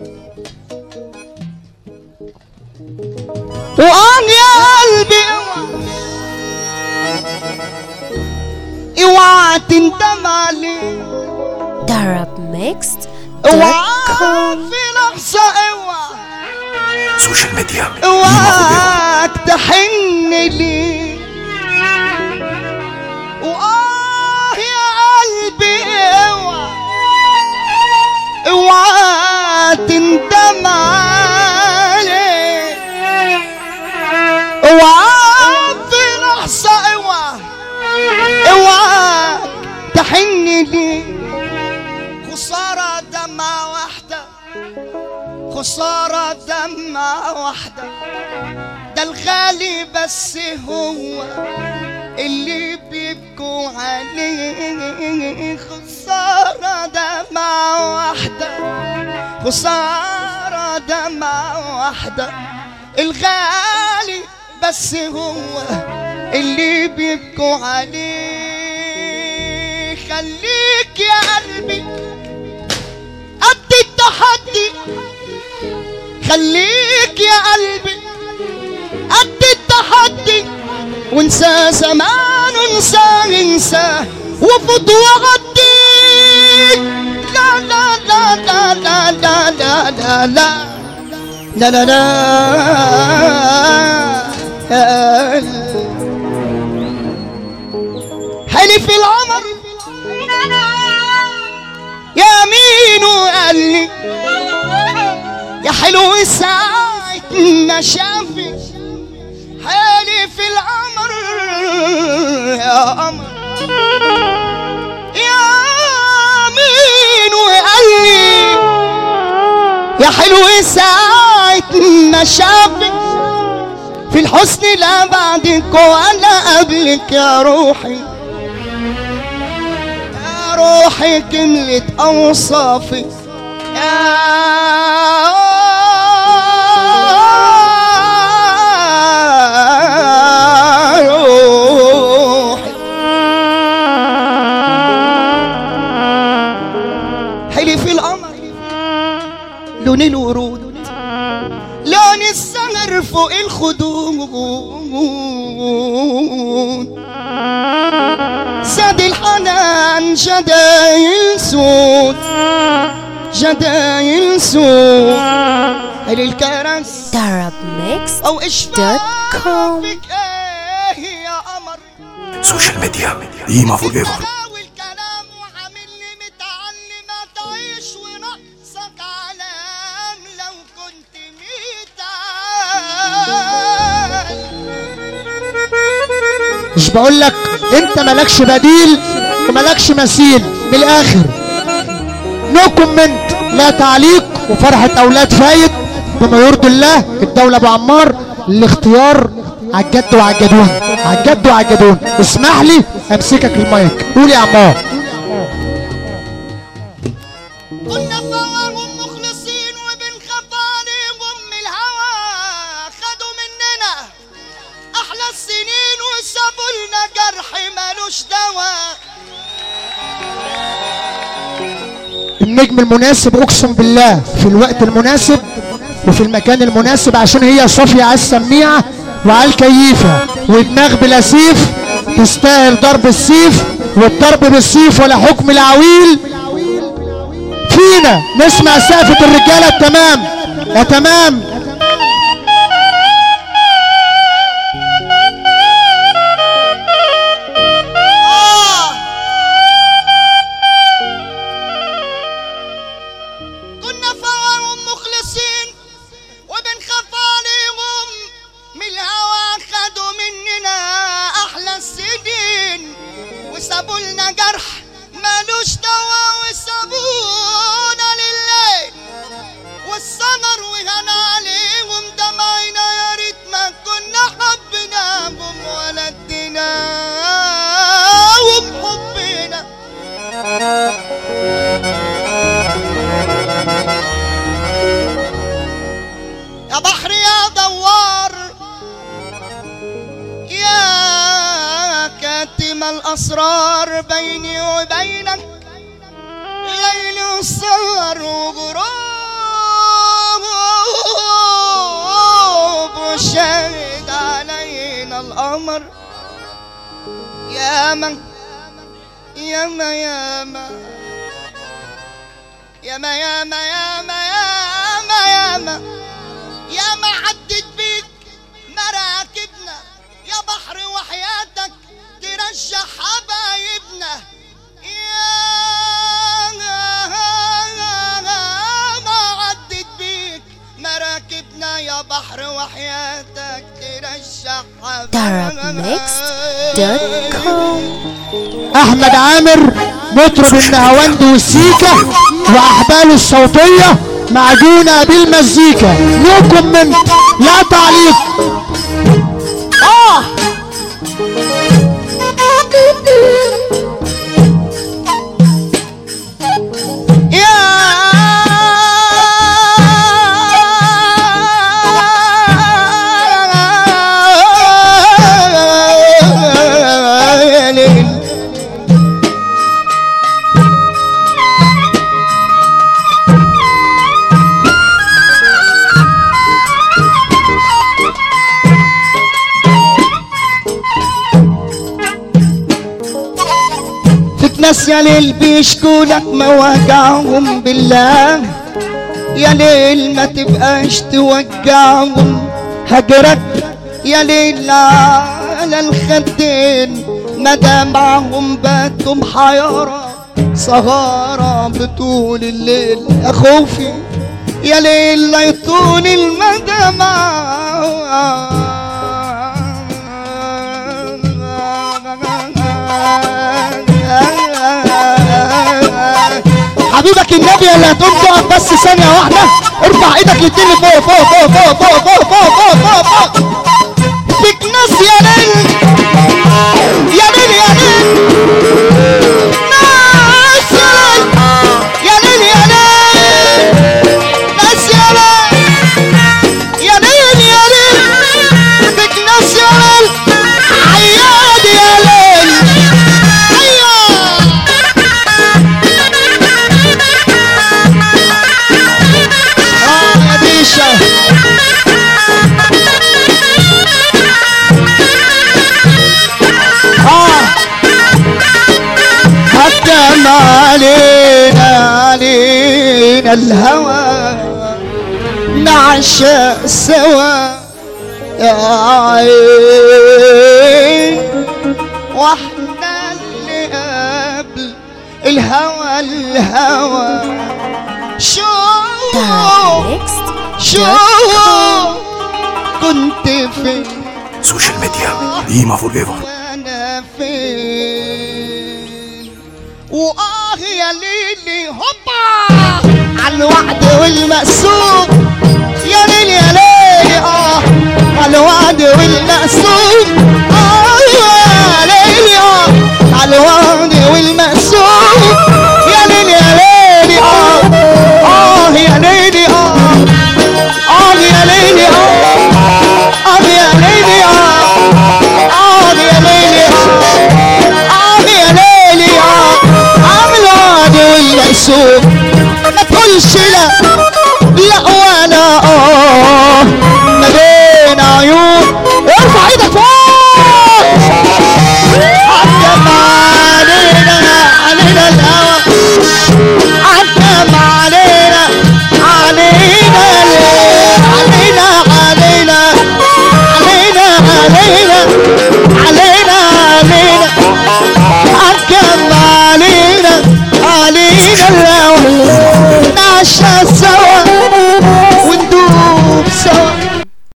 وآن يا قلبي اوعى تندم عليه Darab Mixed اوعى في لحظة اوعى سوشيال ميديا اوعاك تحن لي وآه يا قلبي اوعى اوعى تندم عليه اوعى في لحظة اوعى اوعى تحن لي خسارة دمعة واحدة خسارة دمعة واحدة ده الغالي بس هو اللي بيبكوا عليه خسارة دمعة واحدة خسارة دمعة واحدة الغالي بس هو اللي بيبكوا عليه خليك يا قلبي قد التحدي خليك يا قلبي قد التحدي وانسى زمان انسى انسى وفض وغديك لا لا لا لا لا لا لا لا لا لا لا لا حلف العمر يا مين وقال لي يا حلو ساعة ما شافك حالف القمر يا قمر يا مين وقال لي يا حلو ساعة ما شافك في الحسن لا بعدك ولا قبلك يا روحي يا روحي كملت أوصافك يا روحي حلف القمر لون الورود لون السمر فوق الخدود زاد الحنان جدايل سود جدايل سود هل الكرس Darab Mixed او اشفاق com. فيك ايه يا قمر سوشيال ميديا ديما فور ايفر بتداول كلام وعامل لي متعلم تعيش وناقصك علام لو كنت ميتال مش بقول لك انت مالكش بديل ومالكش مثيل من الاخر نو كومنت لا تعليق وفرحة اولاد فايد بما يرضي الله الدولة ابو عمار الاختيار عالجد وعالجدون عالجد وعالجدون اسمح لي امسكك المايك قول يا عمار كنا فوارهم مخلصين وبنخاف عليهم من الهوى خدوا مننا احلى السنين وسابوا لنا جرح مالوش دواء النجم المناسب اقسم بالله في الوقت المناسب وفي المكان المناسب عشان هي صافية على السميعة وعلى الكيفة ودماغ بلا سيف تستاهل ضرب السيف والضرب بالسيف ولا حكم العويل فينا نسمع سقفة الرجالة التمام يا تمام آه كنا فوارهم مخلصين وبنخاف عليهم من الهوى خدوا مننا احلى السنين وسابوا لنا جرح مالوش دوا وسابونا لليل والسمر وهنا عليهم دمعنا يا ريت ما كنا حبناهم ولا اديناهم حبنا يا بحر يا دوار يا كاتم الأسرار بيني وبينك ليل وسهر وغرور ياما ياما ياما ياما ياما ياما ياما ياما ياما عدت بيك مراكبنا يا بحر وحياتك ترجع حبايبنا يا ما عدت بيك مراكبنا يا بحر وحياتك ترجع Darabmixed.com احمد عامر مطرب النهاوند والسيكا واحباله الصوتيه معجونه بالمزيكا نو كومنت لا تعليق اه يا يا ليل فيك ناس يا ليل بيشكوا لك مواجعهم بالله يا ليل ما تبقاش توجعهم هجرك يا ليل على الخدين مدامعهم باتوا محيرة سهارة بطول الليل يا خوفي يا ليل لا يطول المدامع حبيبك النبي اللي هتقوم تقف بس ثانية واحدة ارفع ايدك الاتنين لفوق فوق فوق فوق فوق فوق فوق فوق فوق فوق فيك ناس يا ليل يا ليل يا ليل ناس يا ليل يا ليل يا ليل ناس يا ليل يا ليل يا ليل فيك ناس يا ليل عياد يا ليل ايوه اه يا ديشة اه حكم علينا علينا الهوى نعشق سوا يا عين واحنا اللي قبل الهوى الهوى شو Darabmixed.com شو كنت فين سوشيال ميديا ديما فور ايفر وانا فين واه يا ليلي هوبا على الوعد والمقسوم يا ليل يا ليلي اه على الوعد والمقسوم اه يا ليلي اه على الوعد والمقسوم يا ليل يا ليلي اه اه يا ليلي اه اه يا ليلي اه اه يا ليلي اه اه يا ليلي اه اه يا ليلي اه عامل وعد والمقسوم ما تقولش لا لا وانا اه